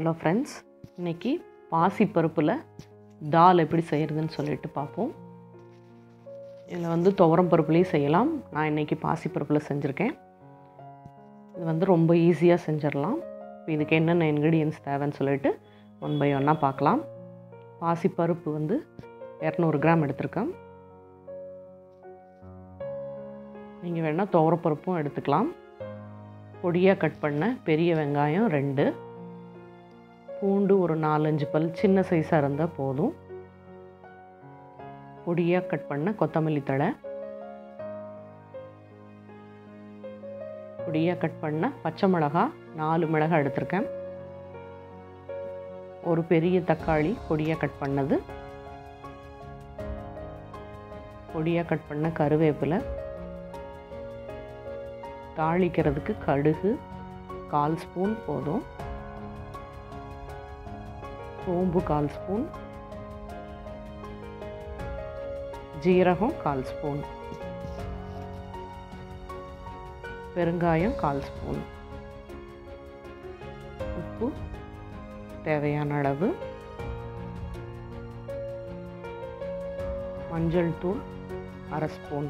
hello friends இன்றைக்கி பாசிப்பருப்பில் தால் எப்படி செய்கிறதுன்னு சொல்லிட்டு பார்ப்போம் இதில் வந்து துவரம் பருப்புலேயும் செய்யலாம் நான் இன்றைக்கி பாசிப்பருப்பில் செஞ்சுருக்கேன் இது வந்து ரொம்ப ஈஸியாக செஞ்சிடலாம் இப்போ இதுக்கு என்னென்ன இன்க்ரீடியன்ஸ் தேவைன்னு சொல்லிட்டு ஒன் பை ஒன்னாக பார்க்கலாம் பாசிப்பருப்பு வந்து இரநூறு கிராம் எடுத்திருக்கேன் நீங்கள் வேணால் துவரப்பருப்பும் எடுத்துக்கலாம் பொடியாக கட் பண்ண பெரிய வெங்காயம் ரெண்டு பூண்டு ஒரு நாலஞ்சு பல் சின்ன சைஸாக இருந்தால் போதும் பொடியாக கட் பண்ண கொத்தமல்லி தழை பொடியாக கட் பண்ண பச்சை மிளகா நாலு மிளகாய் எடுத்திருக்கேன் ஒரு பெரிய தக்காளி பொடியாக கட் பண்ணது பொடியாக கட் பண்ண கருவேப்பிலை தாளிக்கிறதுக்கு கடுகு கால் ஸ்பூன் போதும் சோம்பு கால் ஸ்பூன் ஜீரகம் கால் ஸ்பூன் பெருங்காயம் கால் ஸ்பூன் உப்பு தேவையான அளவு மஞ்சள் தூள் அரை ஸ்பூன்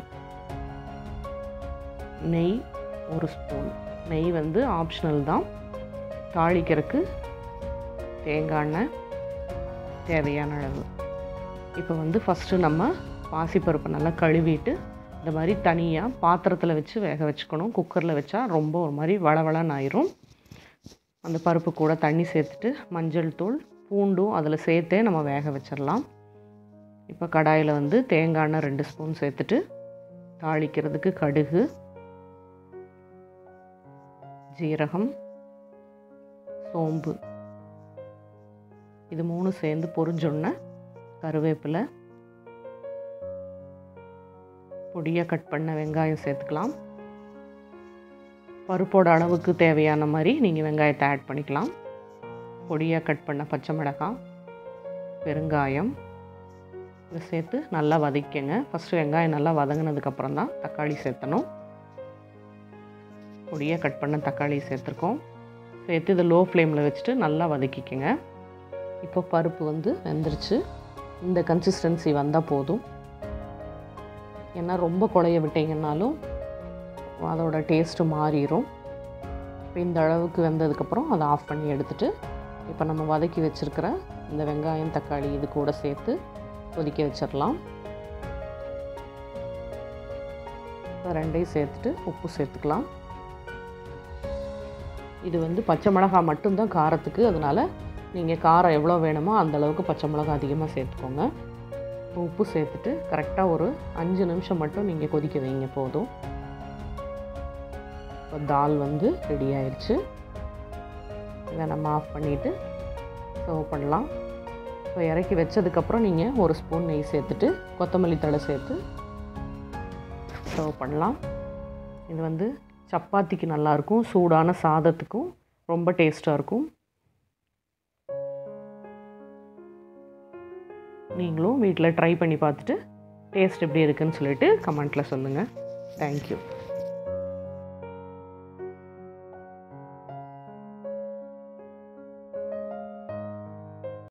நெய் ஒரு ஸ்பூன் நெய் வந்து ஆப்ஷனல் தான் தாளிக்கிறதுக்கு தேங்காய் எண்ணெய் தேவையான அளவு இப்போ வந்து ஃபஸ்ட்டு நம்ம பாசிப்பருப்பை நல்லா கழுவிட்டு இந்த மாதிரி தனியாக பாத்திரத்தில் வச்சு வேக வச்சுக்கணும் குக்கரில் வச்சா ரொம்ப ஒரு மாதிரி வளவளன்னு ஆயிரும் அந்த பருப்பு கூட தண்ணி சேர்த்துட்டு மஞ்சள் தூள் பூண்டும் அதில் சேர்த்தே நம்ம வேக வச்சிடலாம் இப்போ கடாயில் வந்து தேங்காய் எண்ணெய் ரெண்டு ஸ்பூன் சேர்த்துட்டு தாளிக்கிறதுக்கு கடுகு ஜீரகம் சோம்பு இது மூணு சேர்ந்து பொரிஞ்சோன்னே கருவேப்பிலை பொடியாக கட் பண்ண வெங்காயம் சேர்த்துக்கலாம் பருப்போட அளவுக்கு தேவையான மாதிரி நீங்கள் வெங்காயத்தை ஆட் பண்ணிக்கலாம் பொடியாக கட் பண்ண பச்சை மிளகாய் பெருங்காயம் இதை சேர்த்து நல்லா வதக்கிங்க ஃபஸ்ட்டு வெங்காயம் நல்லா வதங்கினதுக்கப்புறம் தான் தக்காளி சேர்த்தணும் பொடியாக கட் பண்ண தக்காளி சேர்த்துருக்கோம் சேர்த்து இதை லோ ஃப்ளேமில் வச்சுட்டு நல்லா வதக்கிக்கங்க இப்போ பருப்பு வந்து வெந்துருச்சு இந்த கன்சிஸ்டன்சி வந்தால் போதும் ஏன்னா ரொம்ப குழைய விட்டிங்கன்னாலும் அதோட டேஸ்ட்டு மாறிடும் இப்போ இந்த அளவுக்கு வெந்ததுக்கப்புறம் அதை ஆஃப் பண்ணி எடுத்துகிட்டு இப்போ நம்ம வதக்கி வச்சுருக்கிற இந்த வெங்காயம் தக்காளி இது கூட சேர்த்து கொதிக்க வச்சிடலாம் இப்போ ரெண்டையும் சேர்த்துட்டு உப்பு சேர்த்துக்கலாம் இது வந்து பச்சை மிளகாய் மட்டும்தான் காரத்துக்கு அதனால் நீங்கள் காரம் எவ்வளோ வேணுமோ அந்த அளவுக்கு பச்சை மிளகாய் அதிகமாக சேர்த்துக்கோங்க உப்பு சேர்த்துட்டு கரெக்டாக ஒரு அஞ்சு நிமிஷம் மட்டும் நீங்கள் கொதிக்க வைங்க போதும் இப்போ தால் வந்து ரெடி ஆயிடுச்சு இதை நம்ம ஆஃப் பண்ணிவிட்டு சர்வ் பண்ணலாம் இப்போ இறக்கி வச்சதுக்கப்புறம் நீங்கள் ஒரு ஸ்பூன் நெய் சேர்த்துட்டு கொத்தமல்லி தழை சேர்த்து சர்வ் பண்ணலாம் இது வந்து சப்பாத்திக்கு நல்லாயிருக்கும் சூடான சாதத்துக்கும் ரொம்ப டேஸ்ட்டாக இருக்கும் நீங்களும் வீட்டில் ட்ரை பண்ணி பார்த்துட்டு டேஸ்ட் எப்படி இருக்குன்னு சொல்லிட்டு கமெண்ட்டில் சொல்லுங்கள் தேங்க்யூ